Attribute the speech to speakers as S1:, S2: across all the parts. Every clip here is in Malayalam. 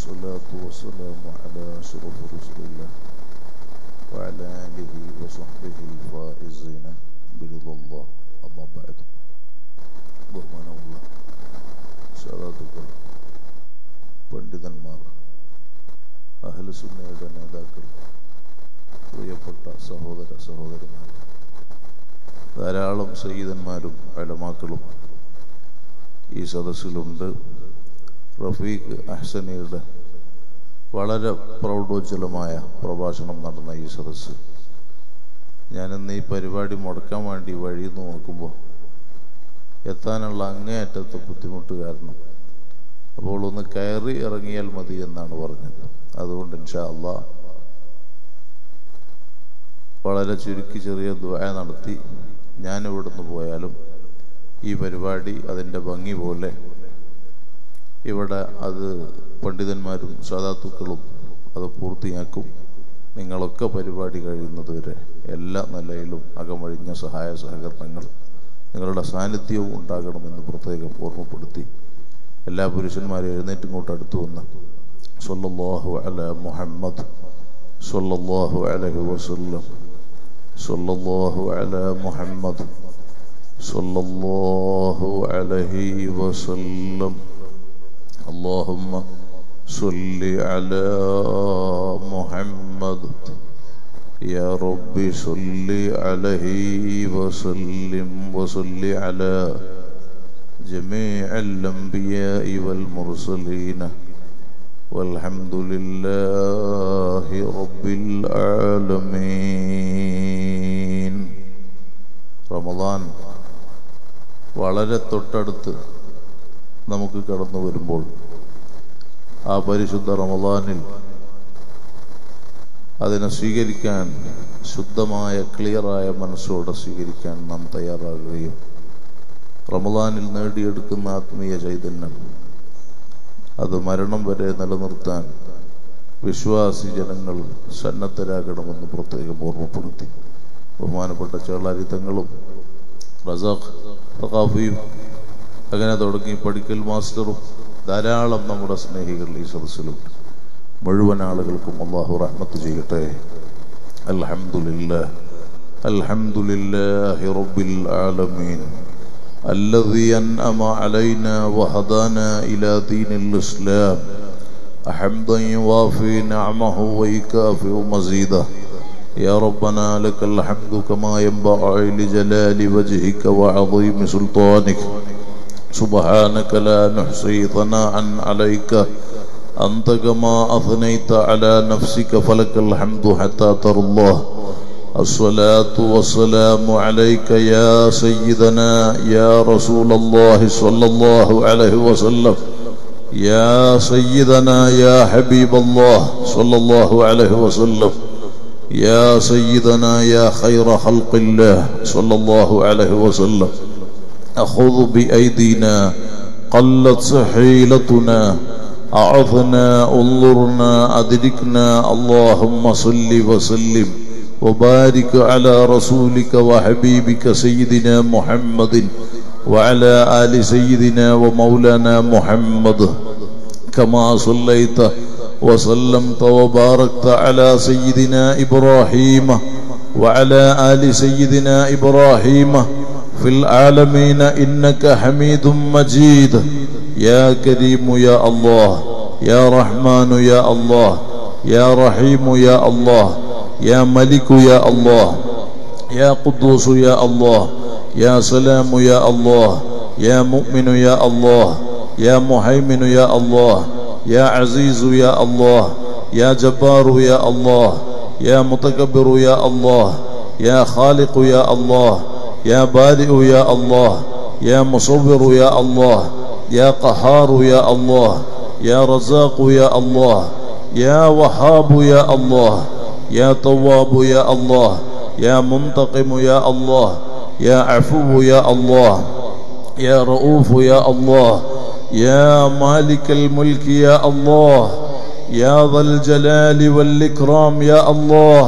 S1: والصلاة والسلام على أشرف رسل الله وعلى آله وصحبه الفائزين برضا الله أما بعد ബഹുമാനമുള്ള സാധാത്തുക്കൾ പണ്ഡിതന്മാർ അഹ്ലുസുന്നയുടെ നേതാക്കൾ പ്രിയപ്പെട്ട സഹോദര സഹോദരിമാർ ധാരാളം സയ്യിദന്മാരും അലമാക്കളും ഈ സദസ്സിലുണ്ട് റഫീഖ് അഹ്സനിയുടെ വളരെ പ്രൗഢോജ്വലമായ പ്രഭാഷണം നടന്ന ഈ സദസ്സ് ഞാനിന്ന് ഈ പരിപാടി മുടക്കാൻ വേണ്ടി വഴിയിൽ നിന്ന് നോക്കുമ്പോൾ എത്താനുള്ള അങ്ങേയറ്റത്തെ ബുദ്ധിമുട്ട് കാരണം അപ്പോൾ ഒന്ന് കയറി ഇറങ്ങിയാൽ മതി എന്നാണ് പറഞ്ഞത് അതുകൊണ്ട് ഇൻഷാ അള്ളാ വളരെ ചുരുക്കി ചെറിയ ദ്വായ നടത്തി ഞാൻ ഇവിടുന്ന് പോയാലും ഈ പരിപാടി അതിൻ്റെ ഭംഗി പോലെ ഇവിടെ അത് പണ്ഡിതന്മാരും സാധാത്തുക്കളും അത് പൂർത്തിയാക്കും നിങ്ങളൊക്കെ പരിപാടി കഴിയുന്നതുവരെ എല്ലാ നിലയിലും അകമഴിഞ്ഞ സഹായ സഹകരണങ്ങൾ നിങ്ങളുടെ സാന്നിധ്യവും ഉണ്ടാകണമെന്ന് പ്രത്യേകം ഓർമ്മപ്പെടുത്തി എല്ലാ പുരുഷന്മാരും എഴുന്നേറ്റ് ഇങ്ങോട്ട് അടുത്തു വന്ന് സല്ലല്ലാഹു അല മുഹമ്മദ് സല്ലല്ലാഹു അലൈഹി വസല്ലം സല്ലല്ലാഹു അല മുഹമ്മദ് സല്ലല്ലാഹു അലൈഹി വസല്ലം اللهم صل على محمد يا رب صل عليه وسلم وصل على جميع الأنبياء والمرسلين والحمد لله رب العالمين റമദാൻ വളരെ തൊട്ടടുത്ത് നമുക്ക് കടന്നു വരുമ്പോൾ ആ പരിശുദ്ധ റമദാനിൽ അതിനെ സ്വീകരിക്കാൻ ശുദ്ധമായ ക്ലിയറായ മനസ്സോടെ സ്വീകരിക്കാൻ നാം തയ്യാറാകുകയും റമദാനിൽ നേടിയെടുക്കുന്ന ആത്മീയ ചൈതന്യം അത് മരണം വരെ നിലനിർത്താൻ വിശ്വാസി ജനങ്ങൾ സന്നദ്ധരാകണമെന്ന് പ്രത്യേകം ഓർമ്മപ്പെടുത്തി ബഹുമാനപ്പെട്ട ചേളാരിത്തങ്ങളും റസാഖ് ഫഖാഫിയും അങ്ങനെ തുടങ്ങി പഠിക്കൽ മാസ്റ്ററും ധാരാളം നമ്മുടെ സ്നേഹികൾ ഈ സദസ്സിലുണ്ട് മുഴുവൻ ആളുകൾക്കും അള്ളാഹു റഹ്മത്ത് ചെയ്യട്ടെ അൽഹംദുലില്ലാ അൽഹംദുലില്ലാഹി റബ്ബിൽ ആലമീൻ الذي أنعم علينا وهدانا إلى دين الإسلام حمدا يوافي نعمه ويكافئ مزيده يا ربنا لك الحمد كما ينبغي لجلال وجهك وعظيم سلطانك سبحانك لا نحصي ثناء عليك أنت كما أثنيت على نفسك فلك الحمد حتى ترضاه الصلاة والسلام عليك يا سيدنا يا رسول الله صلى الله عليه وسلم يا سيدنا يا حبيب الله صلى الله عليه وسلم يا سيدنا يا خير خلق الله صلى الله عليه وسلم أخذ بأيدينا قلت حيلتنا أعظنا انظرنا أدركنا اللهم صل وسلم وبارك على رسولك وحبيبك سيدنا محمد وعلى آل سيدنا ومولانا محمد كما صليت وسلمت وباركت على سيدنا إبراهيم وعلى آل سيدنا إبراهيم في العالمين إنك حميد مجيد يا كريم يا الله يا رحمن يا الله يا رحيم يا الله يا ملك يا الله يا قدوس يا الله يا سلام يا الله يا مؤمن يا الله يا مهيمن يا الله يا عزيز يا الله يا جبار يا الله يا متكبر يا الله يا خالق يا الله يا بارئ يا الله يا مصور يا الله يا قهار يا الله يا رزاق يا الله يا وهاب يا الله يا تواب يا الله يا منتقم يا الله يا عفو يا الله يا رؤوف يا الله يا مالك الملك يا الله يا ذا الجلال والإكرام يا الله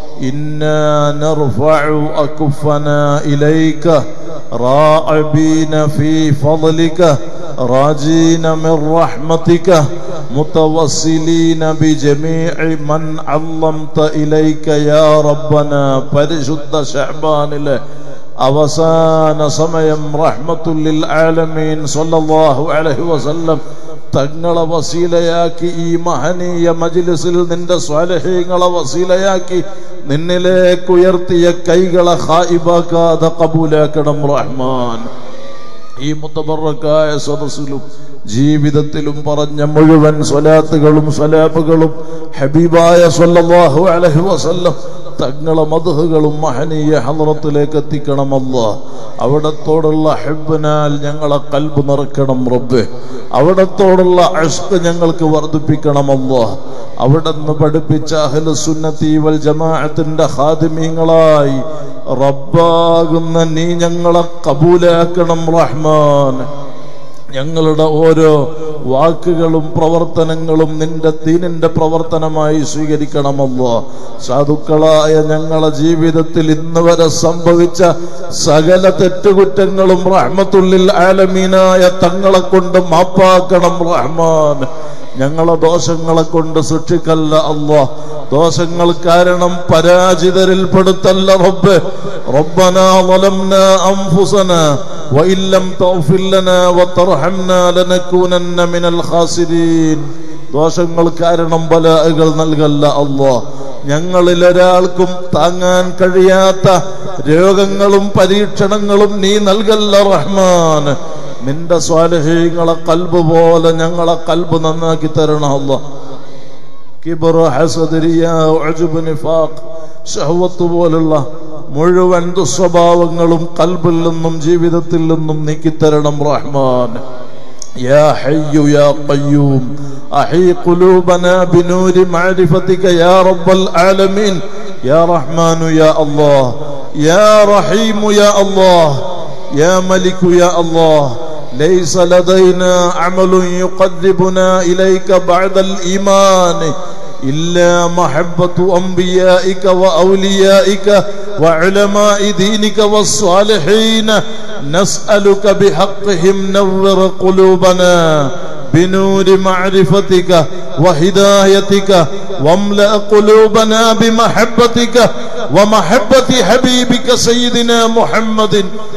S1: إنا نرفع أكفنا إليك راعبين في فضلك راجين من رحمتك متوسلين بجميع من علمت إليك يا ربنا പരിശുദ്ധ ഷഅബാനിലെ അവസാന സമയം റഹ്മത്തുല്ലിൽ ആലമീൻ സല്ലല്ലാഹു അലൈഹി വസല്ലം തങ്ങളെ വസീലയാക്കി ഈ മഹനീയ മജ്ലിസിൽ നിന്റെ സ്വാലഹീങ്ങളെ വസീലയാക്കി നിന്നിലേക്ക് ഉയർത്തിയ കൈകളെ ഹായിബാക്കാതെ കബൂലാക്കണം റഹ്മാൻ ഈ മുത്തബറക്കായ സദസ്സിലും ജീവിതത്തിലും പറഞ്ഞ മുഴുവൻ സ്വലാത്തുകളും സ്വലാബുകളും ഹബീബായ സല്ലല്ലാഹു അലൈഹി വസല്ലം തങ്ങളെ മധുഹുകളും മഹനീയ ഹലറത്തിലേക്ക് എത്തിക്കണമല്ല അവിടത്തോടുള്ള ഹെബിനാൽ ഞങ്ങളെ കൽബ് നിറക്കണം റബ്ബെ അവിടത്തോടുള്ള അഷ്ക് ഞങ്ങൾക്ക് വർദ്ധിപ്പിക്കണമല്ല അവിടുന്ന് പഠിപ്പിച്ച അഹ്ലു സുന്നത്തി വൽ ജമാഅത്തിന്റെ ഹാദിമീങ്ങളായി റബ്ബാകുന്ന നീ ഞങ്ങളെ കബൂലാക്കണം റഹ്മാൻ ഞങ്ങളുടെ ഓരോ വാക്കുകളും പ്രവർത്തനങ്ങളും നിന്റെ ദീനിന്റെ പ്രവർത്തനമായി സ്വീകരിക്കണമല്ലോ സാധുക്കളായ ഞങ്ങളെ ജീവിതത്തിൽ ഇന്ന് വരെ സംഭവിച്ച സകല തെറ്റുകുറ്റങ്ങളും റഹ്മത്തുള്ളിൽ ആലമീനായ തങ്ങളെ കൊണ്ട് മാപ്പാക്കണം റഹ്മാൻ ഞങ്ങളെ ദോഷങ്ങളെ കൊണ്ട് സൃഷ്ടിക്കല്ല അല്ലോ ദോഷങ്ങൾ കാരണം പരാജിതരിൽ പെടുത്തല്ല റബ്ബ് റബ്ബന ظلمنا أنفسنا وإن لم تغفر لنا وترحمنا لنكونن من الخاسرين ദോഷങ്ങൾ കാരണം ബലാകൾ നൽകല്ല അല്ലോ ഞങ്ങളിൽ ഒരാൾക്കും താങ്ങാൻ കഴിയാത്ത രോഗങ്ങളും പരീക്ഷണങ്ങളും നീ നൽകല്ല റഹ്മാൻ നിന്റെ സ്വാലഹീങ്ങളെ കൽബ് പോലെ ഞങ്ങളെ കൽബ് നന്നാക്കി തരണം അല്ലോ കിബർ ഹസദരിയ ഉഅ്ജബ് നിഫാഖ് ഷഹവത്ത് പോലുള്ള മുഴുവൻ ദുസ്വഭാവങ്ങളും കൽബിൽ നിന്നും ജീവിതത്തിൽ നിന്നും നീക്കിത്തരണം റഹ്മാൻ يا حي يا قيوم أحي قلوبنا بنور معرفتك يا رب العالمين يا رحمن يا الله يا رحيم يا الله يا ملك يا الله ليس لدينا عمل يقربنا إليك بعد الإيمان إلا محبة أنبيائك وأوليائك وعلماء دينك والصالحين نسألك بحقهم نور قلوبنا بنور معرفتك وهدايتك واملأ قلوبنا بمحبتك ومحبة حبيبك سيدنا محمد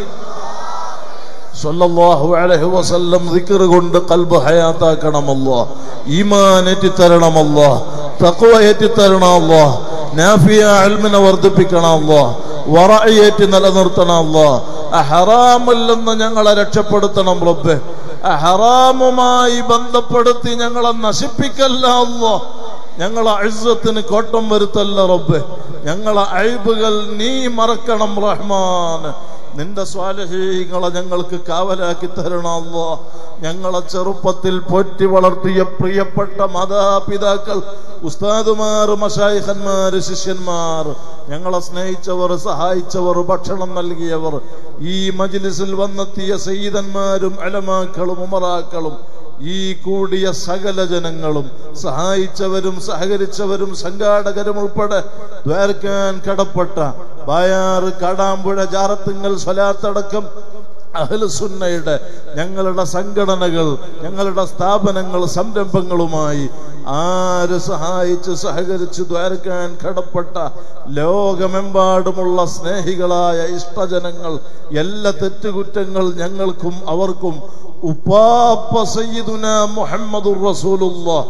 S1: സല്ലല്ലാഹു അലൈഹി വസല്ലം ദിക്ർ കൊണ്ട് കൽബ് ഹയാത്താക്കണമല്ലോ ഈമാൻ ഏറ്റിത്തരണമല്ലോ തഖ്വ ഏറ്റിത്തരണമല്ലോ നാഫിയ അൽമിനെ വർദ്ധിപ്പിക്കണമല്ലോ വറഅയേറ്റി നിലനിർത്തണമല്ലോ ഹറാമിൽ നിന്ന് ഞങ്ങളെ രക്ഷപ്പെടുത്തണം റബ്ബെ ഹറാമുമായി ബന്ധപ്പെടുത്തി ഞങ്ങളെ നശിപ്പിക്കല്ല അല്ലോ ഞങ്ങളെ അഴുസത്തിന് കോട്ടം വരുത്തല്ല റബ്ബെ ഞങ്ങളെ അഴിബുകൾ നീ മറക്കണം റഹ്മാൻ നിന്റെ സ്വാലഹീങ്ങളെ ഞങ്ങൾക്ക് കാവലാക്കി തരണമല്ലോ ഞങ്ങളെ ചെറുപ്പത്തിൽ പോറ്റി വളർത്തിയ പ്രിയപ്പെട്ട മാതാപിതാക്കൾ ഉസ്താദുമാർ മഷായിഖന്മാർ ശിഷ്യന്മാർ ഞങ്ങളെ സ്നേഹിച്ചവർ സഹായിച്ചവർ ഭക്ഷണം നൽകിയവർ ഈ മജ്ലിസിൽ വന്നെത്തിയ സയ്യിദന്മാരും അലമാക്കളും ഉമറാക്കളും ഈ കൂടിയ സകല ജനങ്ങളും സഹായിച്ചവരും സഹകരിച്ചവരും സംഘാടകരും ഉൾപ്പെടെ ദ്വാരക്കാൻ കടപ്പെട്ട ബായാറ് കാടാമ്പുഴ ജാറത്തിങ്ങൽ സ്വലാത്തടക്കം അഹ്ലുസുന്നയുടെ ഞങ്ങളുടെ സംഘടനകൾ ഞങ്ങളുടെ സ്ഥാപനങ്ങൾ സംരംഭങ്ങളുമായി ആര് സഹായിച്ച് സഹകരിച്ച് ദ്വാരക്കാൻ കടപ്പെട്ട ലോകമെമ്പാടുമുള്ള സ്നേഹികളായ ഇഷ്ടജനങ്ങൾ എല്ലാ തെറ്റുകുറ്റങ്ങൾ ഞങ്ങൾക്കും അവർക്കും ഉപ്പാപ്പ സയ്യിദുന മുഹമ്മദുർ റസൂലുള്ളാഹ്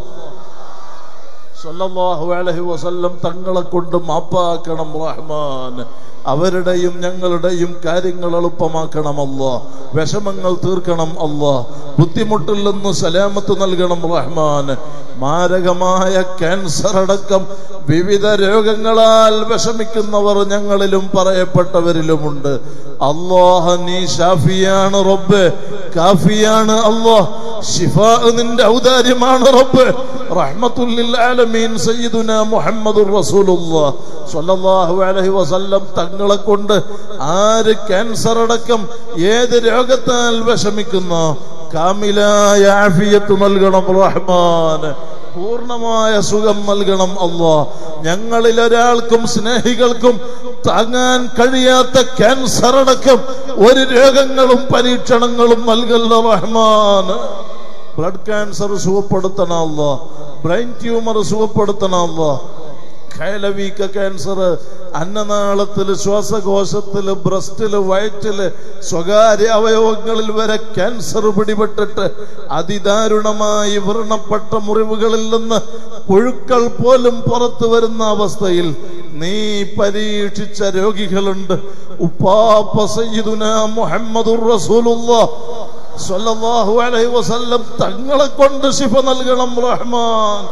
S1: സല്ലല്ലാഹു അലൈഹി വസല്ലം തങ്ങളെ കൊണ്ട് മാപ്പാക്കണം റഹ്മാൻ അവരുടെയും ഞങ്ങളുടെയും കാര്യങ്ങൾ എളുപ്പമാക്കണം അല്ലാ വിഷമങ്ങൾ തീർക്കണം അല്ലാ ബുദ്ധിമുട്ടിൽ നിന്ന് സലാമത്ത് നൽകണം റഹ്മാൻ മാരകമായ ക്യാൻസർ അടക്കം വിവിധ രോഗങ്ങളാൽ വിഷമിക്കുന്നവർ ഞങ്ങളിലും പറയപ്പെട്ടവരിലുമുണ്ട് അള്ളാഹ നീ ഷാഫിയാണ് റബ്ബ് കാഫിയാണ് അള്ളാഹ് ഷിഫ നിന്റെ ഔദാര്യമാണ് റബ്ബ് റഹ്മത്തുല്ലിൽ ആലമീൻ സയ്യിദുന മുഹമ്മദുർ റസൂലുള്ളാഹ് സ്വല്ലല്ലാഹു അലൈഹി വസല്ലം തങ്ങളെ കൊണ്ട് ആര് ക്യാൻസർ അടക്കം ഏത് രോഗത്താൽ വിഷമിക്കുന്നു കാമിലായ ആഫിയത്ത് നൽകണം റഹ്മാൻ പൂർണ്ണമായ സുഖം നൽകണം അല്ലാ ഞങ്ങളിൽ ഒരാൾക്കും സ്നേഹികൾക്കും താങ്ങാൻ കഴിയാത്ത ക്യാൻസർ അടക്കം ഒരു രോഗങ്ങളും പരീക്ഷണങ്ങളും നൽകല്ല റഹ്മാൻ ബ്ലഡ് ക്യാൻസർ സുഖപ്പെടുത്തണമല്ല ബ്രെയിൻ ട്യൂമർ സുഖപ്പെടുത്തണമല്ല കയലവീക്ക ക്യാൻസർ അന്നനാളത്തില് ശ്വാസകോശത്തില് ബ്രസ്റ്റില് വയറ്റില് സ്വകാര്യ അവയവങ്ങളിൽ വരെ ക്യാൻസർ പിടിപെട്ടിട്ട് അതിദാരുണമായി വ്രണപ്പെട്ട മുറിവുകളിൽ നിന്ന് പുഴുക്കൾ പോലും പുറത്തു വരുന്ന അവസ്ഥയിൽ നീ പരീക്ഷിച്ച രോഗികളുണ്ട് ഉപ്പാപ്പ സയ്യിദുന മുഹമ്മദുർ റസൂലുള്ളാഹ് സ്വല്ലല്ലാഹു അലൈഹി വസല്ലം തങ്ങളെ കൊണ്ട് ശിഫ നൽകണം റഹ്മാൻ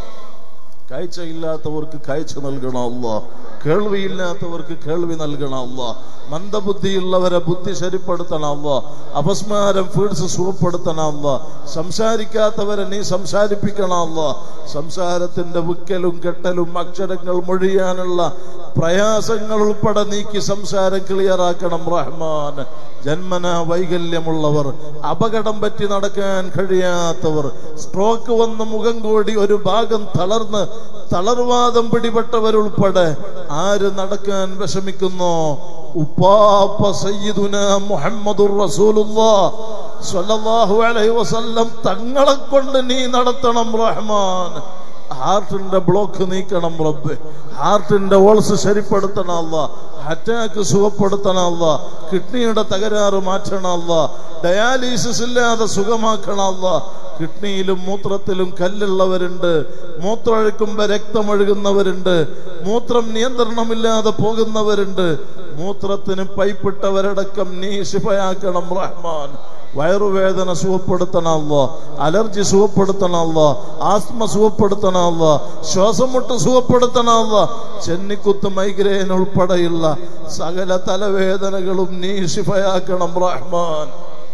S1: കാഴ്ചയില്ലാത്തവർക്ക് കാഴ്ച നൽകണം അല്ല കേൾവിയില്ലാത്തവർക്ക് കേൾവി നൽകണം അല്ല മന്ദബുദ്ധിയുള്ളവരെ ബുദ്ധി ശരിപ്പെടുത്തണം അല്ല അപസ്മാരം ഫീഡ്സ് സുഖപ്പെടുത്തണം അല്ല സംസാരിക്കാത്തവരെ നീ സംസാരിപ്പിക്കണം അല്ല സംസാരത്തിന്റെ വിക്കലും കെട്ടലും അക്ഷരങ്ങൾ മൊഴിയാനുള്ള പ്രയാസങ്ങൾ ഉൾപ്പെടെ നീക്കി സംസാരം ക്ലിയറാക്കണം റഹ്മാൻ ജന്മന വൈകല്യമുള്ളവർ അപകടം പറ്റി നടക്കാൻ കഴിയാത്തവർ സ്ട്രോക്ക് വന്ന് മുഖം കൂടി ഒരു ഭാഗം തളർന്ന് തളർവാദം പിടിപെട്ടവരുൾപ്പെടെ ആര് നടക്കാൻ വിഷമിക്കുന്നോ ഉപ്പാപ്പ സയ്യിദുന മുഹമ്മദുർ റസൂലുള്ളാഹ് സ്വല്ലല്ലാഹു അലൈഹി വസല്ലം തങ്ങളെ കൊണ്ട് നീ നടത്തണം റഹ്മാൻ ഹാർട്ടിന്റെ ബ്ലോക്ക് നീക്കണം റബ്ബ് ഹാർട്ടിന്റെ ഓൾസ് ശരിപ്പെടുത്തണം അല്ല അറ്റാക്ക് സുഖപ്പെടുത്തണം അല്ല കിഡ്നിയുടെ തകരാറ് മാറ്റണം അല്ല ഡയാലിസിസ് ഇല്ലാതെ സുഖമാക്കണം അല്ല കിഡ്നിയിലും മൂത്രത്തിലും കല്ലുള്ളവരുണ്ട് മൂത്രമൊഴുക്കുമ്പോ രക്തമൊഴുകുന്നവരുണ്ട് മൂത്രം നിയന്ത്രണമില്ലാതെ പോകുന്നവരുണ്ട് മൂത്രത്തിന് പൈപ്പിട്ടവരടക്കം നീ ശിഫയാക്കണം റഹ്മാൻ വയറുവേദന സുഖപ്പെടുത്തണമല്ലോ അലർജി സുഖപ്പെടുത്തണമല്ലോ ആസ്മ സുഖപ്പെടുത്തണമല്ലോ ശ്വാസം മുട്ട് സുഖപ്പെടുത്തണമല്ലോ ചെന്നിക്കുത്ത് മൈഗ്രെയിൻ ഉൾപ്പെടെയുള്ള സകല തലവേദനകളും നീ ശിഫയാക്കണം റഹ്മാൻ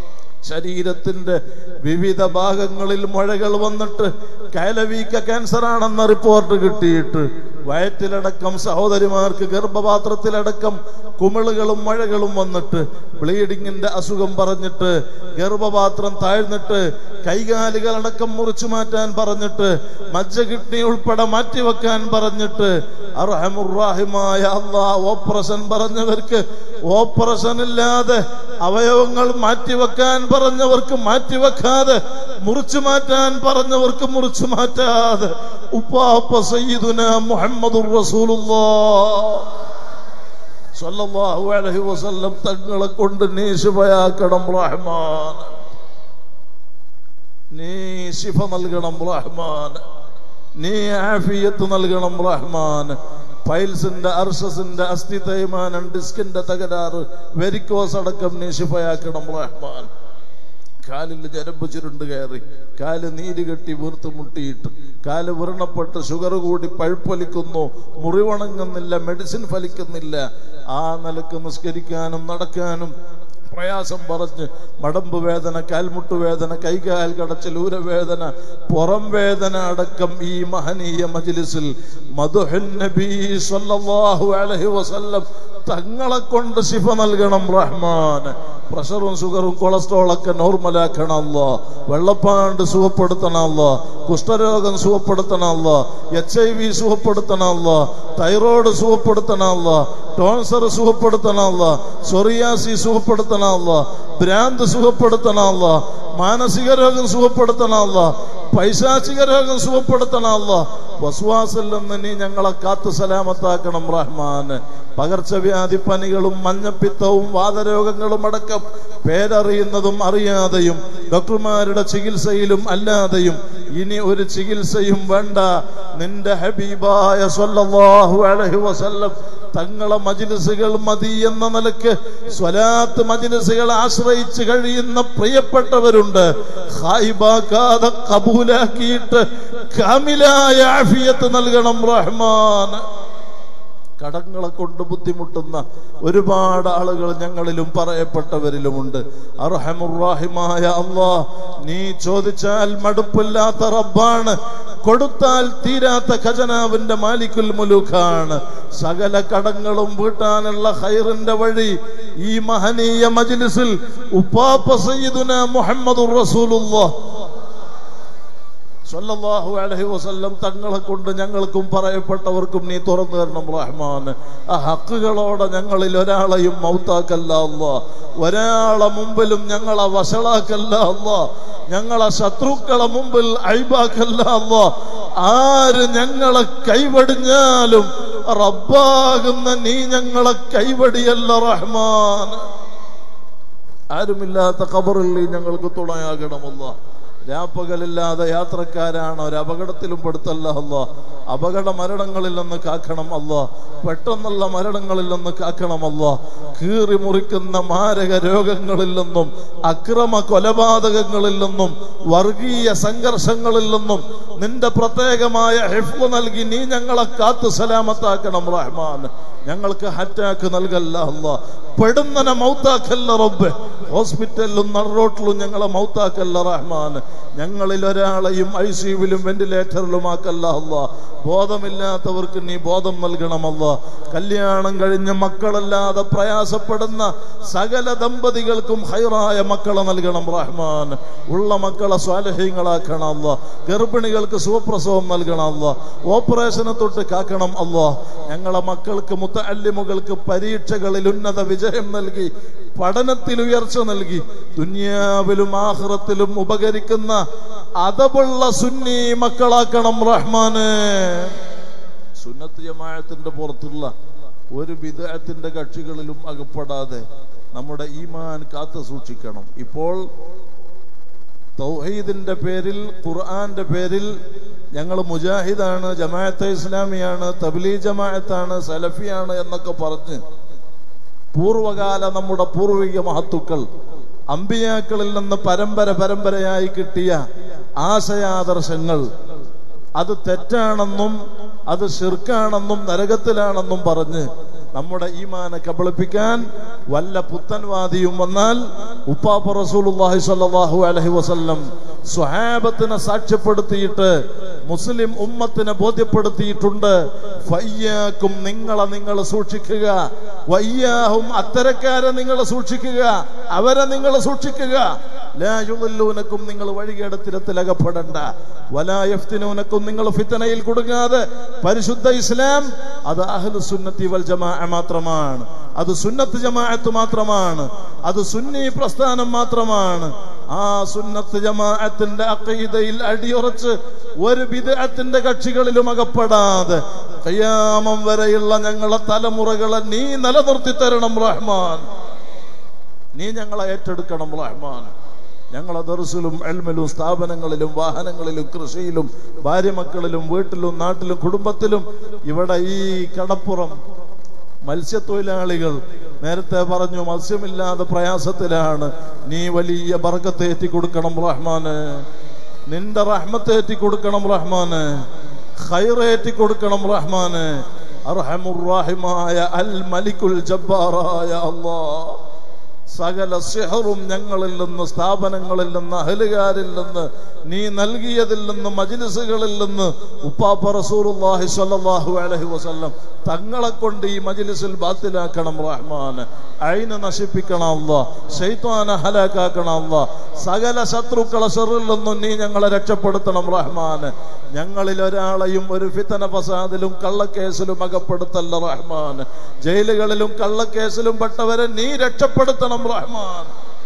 S1: ശരീരത്തിന്റെ വിവിധ ഭാഗങ്ങളിൽ മുഴകൾ വന്നിട്ട് കയലവീക്ക ക്യാൻസർ ആണെന്ന റിപ്പോർട്ട് കിട്ടിയിട്ട് വയറ്റിലടക്കം സഹോദരിമാർക്ക് ഗർഭപാത്രത്തിലടക്കം കുമിളുകളും മഴകളും വന്നിട്ട് ബ്ലീഡിങ്ങിന്റെ അസുഖം പറഞ്ഞിട്ട് ഗർഭപാത്രം താഴ്ന്നിട്ട് കൈകാലുകളടക്കം മുറിച്ചു മാറ്റാൻ പറഞ്ഞിട്ട് മജ്ജ കിഡ്നി ഉൾപ്പെടെ മാറ്റിവെക്കാൻ പറഞ്ഞിട്ട് അർഹമുറാഹിമായ അള്ളാ ഓപ്പറേഷൻ പറഞ്ഞവർക്ക് ഓപ്പറേഷൻ ഇല്ലാതെ അവയവങ്ങൾ മാറ്റിവെക്കാൻ പറഞ്ഞവർക്ക് മാറ്റിവെക്കാതെ മുറിച്ചു മാറ്റാൻ പറഞ്ഞവർക്ക് മുറിച്ചു മാറ്റാതെ ഉപ്പാപ്പ സയ്യിദുന മുഹമ്മദുർ റസൂലുള്ളാഹ് സല്ലല്ലാഹു അലൈഹി വസല്ലം തങ്ങളെ കൊണ്ട് നീ ശിഫയാക്കണം റഹ്മാൻ നീ ശിഫ നൽകണം റഹ്മാൻ നീ ആഫിയത്ത് നൽകണം റഹ്മാൻ പൈൽസിന്റെ അർഷസിന്റെ അസ്ഥി തേയ്മാനം ഡിസ്കിന്റെ തകരാറ് വെരിക്കോസ് അടക്കം നീ ശിഫയാക്കണം റഹ്മാൻ കാലിൽ ഞരമ്പ് ചുരുണ്ട് കയറി കാല് നീര് കെട്ടി വീർത്ത് മുട്ടിയിട്ട് കാല് വ്രണപ്പെട്ട് ഷുഗർ കൂടി പഴുപ്പൊലിക്കുന്നു മുറിവണങ്ങുന്നില്ല മെഡിസിൻ ഫലിക്കുന്നില്ല ആ നിലക്ക് നിസ്കരിക്കാനും നടക്കാനും പ്രയാസം പറഞ്ഞ് മടമ്പ് വേദന കാൽമുട്ട് വേദന കൈകാൽ കടച്ചൽ ഊരവേദന പുറം വേദന അടക്കം ഈ മഹനീയ മജ്ലിസിൽ മധുഹൻ നബി സല്ലല്ലാഹു അലൈഹി വസല്ലം തങ്ങളെ കൊണ്ട് ശിഫ നൽകണം റഹ്മാൻ പ്രഷറും ഷുഗറും കൊളസ്ട്രോളൊക്കെ നോർമലാക്കണമല്ല വെള്ളപ്പാണ്ട് സുഖപ്പെടുത്തണമല്ല കുഷ്ഠരോഗം സുഖപ്പെടുത്തണമല്ല എച്ച് ഐ വി സുഖപ്പെടുത്തണമല്ല തൈറോയ്ഡ് സുഖപ്പെടുത്തണമല്ല ടോൺസർ സുഖപ്പെടുത്തണമല്ല സൊറിയാസി സുഖപ്പെടുത്തണമല്ല ഭ്രാന്ത് സുഖപ്പെടുത്തണമല്ല മാനസിക രോഗം സുഖപ്പെടുത്തണമല്ല പൈശാചിക രോഗം സുഖപ്പെടുത്തണമല്ല വസ്വാസിൽ നിന്ന് നീ ഞങ്ങളെ കാത്തു സലാമത്താക്കണം റഹ്മാൻ പകർച്ചവ്യാധി പനികളും മഞ്ഞപ്പിത്തവും വാതരോഗങ്ങളും അടക്കം പേരറിയുന്നതും അറിയാതെയും ഡോക്ടർമാരുടെ ചികിത്സയിലും അല്ലാതെയും ഇനി ഒരു ചികിത്സയും വേണ്ട നിന്റെ ഹബീബായ സല്ലല്ലാഹു അലൈഹി വസല്ലം തങ്ങളെ മജിലിസുകൾ മതി എന്ന നിലക്ക് സ്വലാത്ത് മജിലിസുകൾ ആശ്രയിച്ച് കഴിയുന്ന പ്രിയപ്പെട്ടവരുണ്ട് ഹായിബാക്കാതെ കബൂലാക്കിയിട്ട് കാമിലായ ആഫിയത്ത് നൽകണം റഹ്മാൻ കടങ്ങളെ കൊണ്ട് ബുദ്ധിമുട്ടുന്ന ഒരുപാട് ആളുകൾ ഞങ്ങളിലും പറയപ്പെട്ടവരിലുമുണ്ട് അർഹമുറാഹിമായ അള്ളാ നീ ചോദിച്ചാൽ മടുപ്പില്ലാത്ത റബ്ബാണ് കൊടുത്താൽ തീരാത്ത ഖജനാവിന്റെ മാലിക്കുൽ മുലൂഖാണ് സകല കടങ്ങളും വീട്ടാനുള്ള ഹൈറിന്റെ വഴി ഈ മഹനീയ മജ്ലിസിൽ ഉപ്പാപ്പ സയ്യിദുന മുഹമ്മദുർ റസൂലുള്ളാഹ് സല്ലല്ലാഹു അലൈഹി വസല്ലം തങ്ങളെ കൊണ്ട് ഞങ്ങൾക്കും പറയപ്പെട്ടവർക്കും നീ തുറന്നു തരണം റഹ്മാൻ ആ ഹക്കുകളോടെ ഞങ്ങളിൽ ഒരാളെയും മൗത്താക്കല്ല അല്ലാ ഒരാളെ മുമ്പിലും ഞങ്ങളെ വഷളാക്കല്ല അല്ലാ ഞങ്ങളെ ശത്രുക്കളെ മുമ്പിൽ അഴിബാക്കല്ല അല്ലാ ആര് ഞങ്ങളെ കൈവടിഞ്ഞാലും റബ്ബാകുന്ന നീ ഞങ്ങളെ കൈവടിയല്ല റഹ്മാൻ ആരുമില്ലാത്ത ഖബറിൽ നീ ഞങ്ങൾക്ക് തുണയാകണമല്ല രാപ്പകലില്ലാതെ യാത്രക്കാരാണ് ഒരു അപകടത്തിലും പെടുത്തല്ല അല്ല അപകട മരണങ്ങളിൽ നിന്ന് കാക്കണം അല്ല പെട്ടെന്നുള്ള മരണങ്ങളിൽ നിന്ന് കാക്കണം അല്ല കീറി മുറിക്കുന്ന മാരക രോഗങ്ങളിൽ നിന്നും അക്രമ കൊലപാതകങ്ങളിൽ നിന്നും വർഗീയ സംഘർഷങ്ങളിൽ നിന്നും നിന്റെ പ്രത്യേകമായ ഹിഫ്വ് നൽകി നീ ഞങ്ങളെ കാത്തു സലാമത്താക്കണം റഹ്മാൻ ഞങ്ങൾക്ക് ഹറ്റാക്ക് നൽകല്ല അല്ല പെടുന്നനെ മൗത്താക്കല്ല റബ്ബ് ഹോസ്പിറ്റലിലും നടുറോട്ടിലും ഞങ്ങളെ മൗത്താക്കല്ല റഹ്മാൻ ഞങ്ങളിൽ ഒരാളെയും ഐ സിയുവിലും വെന്റിലേറ്ററിലും ആക്കല്ല അല്ല ബോധമില്ലാത്തവർക്ക് നീ ബോധം നൽകണമല്ല കല്യാണം കഴിഞ്ഞ് മക്കളല്ലാതെ പ്രയാസപ്പെടുന്ന സകല ദമ്പതികൾക്കും ഹൈറായ മക്കളെ നൽകണം റഹ്മാൻ ഉള്ള മക്കളെ സ്വാലഹ്യങ്ങളാക്കണം അല്ല ഗർഭിണികൾക്ക് സുഖപ്രസവം നൽകണം അല്ല ഓപ്പറേഷനെ തൊട്ട് കാക്കണം അല്ല ഞങ്ങളെ മക്കൾക്ക് മുത്തല്ലിമുകൾക്ക് പരീക്ഷകളിൽ ഉന്നത വിജയം നൽകി പഠനത്തിൽ ഉയർച്ച നൽകി ദുനിയാവിലും ആഹ്റത്തിലും ഉപകരിക്കുന്ന അതവുള്ള സുന്നി മക്കളാക്കണം റഹ്മാന് സുന്നത്ത് ജമാഅത്തിന്റെ പുറത്തുള്ള ഒരു വിദേഹത്തിന്റെ കക്ഷികളിലും അകപ്പെടാതെ നമ്മുടെ ഈമാൻ കാത്തു സൂക്ഷിക്കണം ഇപ്പോൾ തൗഹീദിന്റെ പേരിൽ ഖുർആന്റെ പേരിൽ ഞങ്ങൾ മുജാഹിദാണ് ജമാഅത്തെ ഇസ്ലാമിയാണ് തബ്ലീ ജമാഅത്താണ് സലഫിയാണ് എന്നൊക്കെ പറഞ്ഞ് പൂർവകാല നമ്മുടെ പൂർവിക മഹത്തുക്കൾ അമ്പിയാക്കളിൽ നിന്ന് പരമ്പര പരമ്പരയായി കിട്ടിയ ആശയാദർശങ്ങൾ അത് തെറ്റാണെന്നും അത് ഷിർക്കാണെന്നും നരകത്തിലാണെന്നും പറഞ്ഞ് നമ്മുടെ ഈമാനെ കബളിപ്പിക്കാൻ വല്ല പുത്തൻവാദിയും വന്നാൽ ഉപ്പാപ്പ റസൂലുള്ളാഹി സ്വല്ലല്ലാഹു അലൈഹി വസല്ലം സ്വഹാബത്തിനെ സാക്ഷ്യപ്പെടുത്തിയിട്ട് മുസ്ലിം ഉമ്മത്തിനെ ബോധ്യപ്പെടുത്തിയിട്ടുണ്ട് ഫയ്യാക്കും നിങ്ങളെ നിങ്ങൾ സൂക്ഷിക്കുക വയ്യാഹും അത്തരക്കാരെ നിങ്ങൾ സൂക്ഷിക്കുക അവരെ നിങ്ങൾ സൂക്ഷിക്കുക ലായുള്ളൂനക്കും നിങ്ങൾ വഴികേടത്തിരത്തിൽ അകപ്പെടണ്ട വലായഫ്തിനൂനക്കും നിങ്ങൾ ഫിത്തനയിൽ കുടുങ്ങാതെ പരിശുദ്ധ ഇസ്ലാം അത് അഹ്ലു സുന്നത്തി വൽ ജമാ മാത്രമാണ് അത് സുന്നത്ത് ജമാഅത്ത് മാത്രമാണ് അത് സുന്നി പ്രസ്ഥാനം മാത്രമാണ് ആ സുന്നത്ത് ജമാഅത്തിന്റെ അഖീദയിൽ അടിയുറച്ച് ഒരു വിദഅത്തിന്റെ കക്ഷികളിലും അകപ്പെടാതെ ഖിയാമം വരെയുള്ള ഞങ്ങളെ തലമുറകളെ നീ നിലനിർത്തി തരണം റഹ്മാൻ നീ ഞങ്ങളെ ഏറ്റെടുക്കണം റഹ്മാൻ ഞങ്ങളെ ദർസിലും എൽമിലും സ്ഥാപനങ്ങളിലും വാഹനങ്ങളിലും കൃഷിയിലും ഭാര്യമക്കളിലും വീട്ടിലും നാട്ടിലും കുടുംബത്തിലും ഇവിടെ ഈ കടപ്പുറം മത്സ്യത്തൊഴിലാളികൾ നേരത്തെ പറഞ്ഞു മത്സ്യമില്ലാതെ പ്രയാസത്തിലാണ് നീ വലിയ ബർഗത്തേറ്റി കൊടുക്കണം റഹ്മാന് നിന്റെ റഹ്മത്തേറ്റി കൊടുക്കണം റഹ്മാന് ഖൈറേറ്റി കൊടുക്കണം റഹ്മാന് അർഹമുറാഹിമായ അൽ മലിക്കുൽ ജബ്ബാറായ അല്ലാഹ് സകല സിഹറും ഞങ്ങളിൽ നിന്ന് സ്ഥാപനങ്ങളിൽ നിന്ന് അഹലുകാരിൽ നിന്ന് നീ നൽകിയതിൽ നിന്ന് മജിലിസുകളിൽ നിന്ന് ഉപ്പാപ്പ റസൂലുള്ളാഹി സ്വല്ലല്ലാഹു അലൈഹി വസല്ലം തങ്ങളെ കൊണ്ട് ഈ മജിലിസിൽ ബാത്തിലാക്കണം റഹ്മാൻ അയിന് നശിപ്പിക്കണം അല്ല ശൈത്വാനെ ഹലാക്കാക്കണം അല്ല സകല ശത്രുക്കളെ ഷെറിൽ നിന്നും നീ ഞങ്ങളെ രക്ഷപ്പെടുത്തണം റഹ്മാൻ ഞങ്ങളിൽ ഒരാളെയും ഒരു ഫിത്തന ഫസാദിലും കള്ളക്കേസിലും അകപ്പെടുത്തല്ല റഹ്മാൻ ജയിലുകളിലും കള്ളക്കേസിലും പെട്ടവരെ നീ രക്ഷപ്പെടുത്തണം റഹ്മാൻ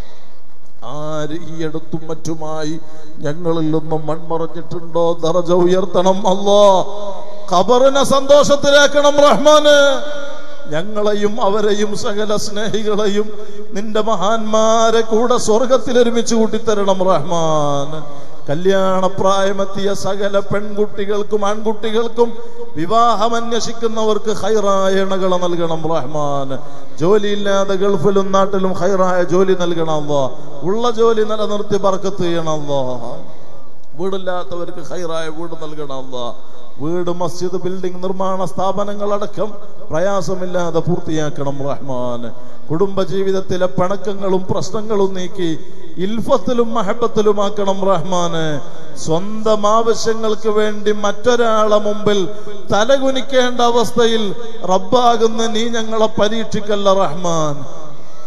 S1: ആര് ഈ അടുത്തും മറ്റുമായി ഞങ്ങളിൽ നിന്നും മൺമറഞ്ഞിട്ടുണ്ടോ ദറജ ഉയർത്തണം അല്ലോ ഖബറിനെ സന്തോഷത്തിലാക്കണം റഹ്മാന് ഞങ്ങളെയും അവരെയും സകല സ്നേഹികളെയും നിന്റെ മഹാന്മാരെ കൂടെ സ്വർഗത്തിൽ ഒരുമിച്ച് കൂട്ടിത്തരണം റഹ്മാൻ കല്യാണപ്രായമെത്തിയ സകല പെൺകുട്ടികൾക്കും ആൺകുട്ടികൾക്കും വിവാഹം അന്വേഷിക്കുന്നവർക്ക് ഹൈറായ ഇണകളെ നൽകണം റഹ്മാൻ ജോലിയില്ലാതെ ഗൾഫിലും നാട്ടിലും ഹൈറായ ജോലി നൽകണം അല്ലോ ഉള്ള ജോലി നിലനിർത്തി ബർക്കത്ത് ചെയ്യണം അല്ലോ വീടില്ലാത്തവർക്ക് ഹൈറായ വീട് നൽകണം അല്ലോ വീട് മസ്ജിദ് ബിൽഡിംഗ് നിർമ്മാണ സ്ഥാപനങ്ങളടക്കം പ്രയാസമില്ലാതെ പൂർത്തിയാക്കണം റഹ്മാൻ കുടുംബജീവിതത്തിലെ പിണക്കങ്ങളും പ്രശ്നങ്ങളും നീക്കി ഇൽഫത്തിലും മഹബത്തിലുമാക്കണം റഹ്മാന് സ്വന്തം ആവശ്യങ്ങൾക്ക് വേണ്ടി മറ്റൊരാളെ മുമ്പിൽ തലകുനിക്കേണ്ട അവസ്ഥയിൽ റബ്ബാകുന്ന നീ ഞങ്ങളെ പരീക്ഷിക്കല്ല റഹ്മാൻ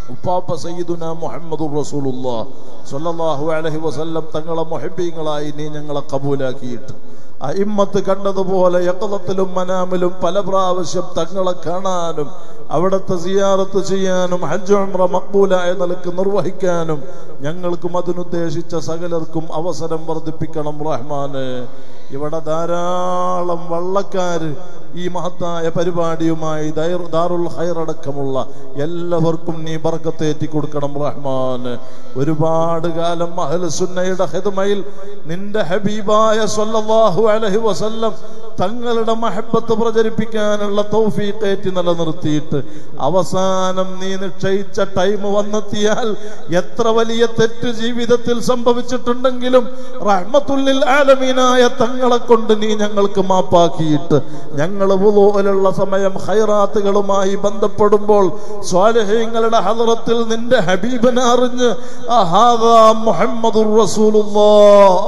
S1: ഉപ്പാപ്പ സയ്യിദുന മുഹമ്മദുർ റസൂലുള്ളാഹ് സ്വല്ലല്ലാഹു അലൈഹി വസല്ലം തങ്ങളെ മുഹബ്ബീങ്ങളായി നീ ഞങ്ങളെ കബൂലാക്കിയിട്ട് അയിമ്മത്ത് കണ്ടതുപോലെ യക്കലത്തിലും മനാമിലും പല പ്രാവശ്യം തങ്ങളെ കാണാനും അവിടുത്തെ സിയാറത്ത് ചെയ്യാനും ഹജ്ജ് ഉംറ മക്ബൂലായ നിലക്ക് നിർവഹിക്കാനും ഞങ്ങൾക്കും അതിനുദ്ദേശിച്ച സകലർക്കും അവസരം വർദ്ധിപ്പിക്കണം റഹ്മാന് ഇവിടെ ധാരാളം വള്ളക്കാര് ഈ മഹത്തായ പരിപാടിയുമായി ദൈർ- ദാറുൽ ഹൈറടക്കമുള്ള എല്ലാവർക്കും നീ ബർക്കത്തേറ്റി കൊടുക്കണം റഹ്മാന് ഒരുപാട് കാലം അഹ്ല സുന്നയുടെ ഹിദ്മയിൽ നിന്റെ ഹബീബായ സല്ലല്ലാഹു അലൈഹി വസല്ലം തങ്ങളുടെ മഹബത്ത് പ്രചരിപ്പിക്കാനുള്ള തൗഫീഖേറ്റി നിലനിർത്തിയിട്ട് അവസാനം നീ നിശ്ചയിച്ച ടൈം വന്നെത്തിയാൽ എത്ര വലിയ തെറ്റ് ജീവിതത്തിൽ സംഭവിച്ചിട്ടുണ്ടെങ്കിലും റഹ്മത്തുല്ലിൽ ആലമീനായ തങ്ങളെ കൊണ്ട് നീ ഞങ്ങൾക്ക് മാപ്പാക്കിയിട്ട് ഞങ്ങൾ വുളൂലുള്ള സമയം ഹൈറാത്തുകളുമായി ബന്ധപ്പെടുമ്പോൾ സ്വാലഹ്യങ്ങളുടെ ഹദറത്തിൽ നിന്റെ ഹബീബനെ അറിഞ്ഞ് അഹാദാ മുഹമ്മദുർ റസൂലുള്ളാഹ്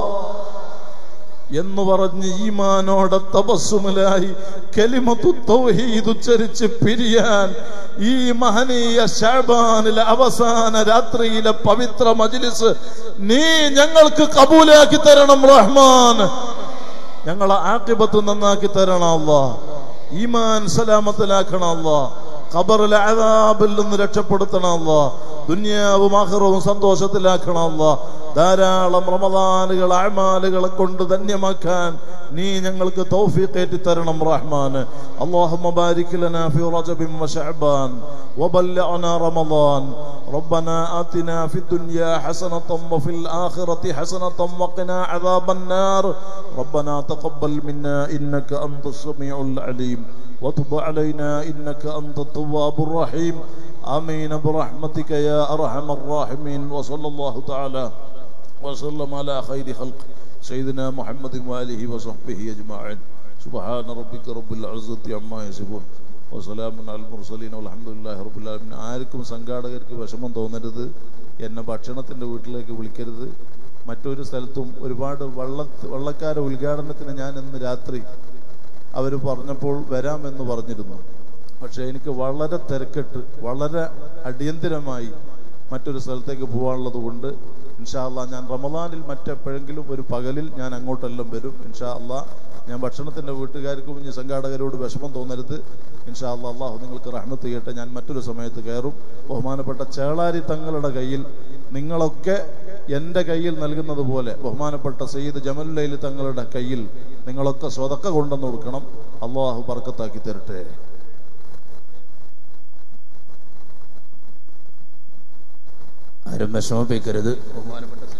S1: എന്ന് പറഞ്ഞ് ഈമാനോടെ തപസ്സുമലായി കലിമത്തു തൗഹീദ് ഉച്ചരിച്ച് പിരിയാൻ ഈ മഹനീയ ഷാബാനിലെ അവസാന രാത്രിയിലെ പവിത്ര മജ്ലിസ് നീ ഞങ്ങൾക്ക് കബൂലാക്കി തരണം റഹ്മാൻ ഞങ്ങളെ ആക്കിബത്ത് നന്നാക്കി തരണം അല്ലാ ഈമാൻ സലാമത്തിലാക്കണം അല്ലാ ഖബറിലെ അതാബിൽ നിന്ന് രക്ഷപ്പെടുത്തണം അല്ലാ ദുനിയാവും ആഹ്റവും സന്തോഷത്തിലാക്കണം അല്ലാ ധാരാളം റമദാനുകൾ അമാലുകളെ കൊണ്ട് ധന്യമാക്കാൻ നീ ഞങ്ങൾക്ക് തൗഫീഖേറ്റി തരണം റഹ്മാന് اللهم بارك لنا في رجب وشعبان وبلغنا رمضان ربنا آتنا في الدنيا حسنة وفي الآخرة حسنة وقنا عذاب النار ربنا تقبل منا إنك أنت السميع العليم وتب علينا إنك أنت التواب الرحيم آمين برحمتك يا أرحم الراحمين وصلى الله تعالى وسلم على خير خلق سيدنا محمد وآله وصحبه أجمعين سبحان ربك رب العزة عما يصفون وسلام على المرسلين والحمد لله رب العالمين ആർക്കും സംഘാടകർക്ക് വിഷമം തോന്നരുത് എന്നെ ഭക്ഷണത്തിൻ്റെ വീട്ടിലേക്ക് വിളിക്കരുത് മറ്റൊരു സ്ഥലത്തും ഒരുപാട് വള്ള വള്ളക്കാര ഉദ്ഘാടനത്തിന് ഞാൻ ഇന്ന് രാത്രി അവർ പറഞ്ഞപ്പോൾ വരാമെന്ന് പറഞ്ഞിരുന്നു പക്ഷേ എനിക്ക് വളരെ തിരക്കിട്ട് വളരെ അടിയന്തിരമായി മറ്റൊരു സ്ഥലത്തേക്ക് പോകാനുള്ളത് കൊണ്ട് ഇൻഷാ അള്ളാ ഞാൻ റമദാനിൽ മറ്റെപ്പോഴെങ്കിലും ഒരു പകലിൽ ഞാൻ അങ്ങോട്ടെല്ലാം വരും ഇൻഷാ അള്ളാ ഞാൻ ഭക്ഷണത്തിൻ്റെ വീട്ടുകാർക്കും ഇനി സംഘാടകരോട് വിഷമം തോന്നരുത് ഇൻഷാ അള്ളാ അള്ളാഹു നിങ്ങൾക്ക് റഹ്മത്ത് ചെയ്യട്ടെ ഞാൻ മറ്റൊരു സമയത്ത് കയറും ബഹുമാനപ്പെട്ട ചേളാരി തങ്ങളുടെ കയ്യിൽ നിങ്ങളൊക്കെ എൻ്റെ കയ്യിൽ നൽകുന്നത് പോലെ ബഹുമാനപ്പെട്ട സയ്യിദ് ജമലുലൈൽ തങ്ങളുടെ കയ്യിൽ നിങ്ങളൊക്കെ സ്വതക്ക കൊണ്ടുവന്ന് കൊടുക്കണം അള്ളാഹു ബർക്കത്താക്കി തരട്ടെ
S2: ആരും വിഷമിപ്പിക്കരുത് ബഹുമാനപ്പെട്ട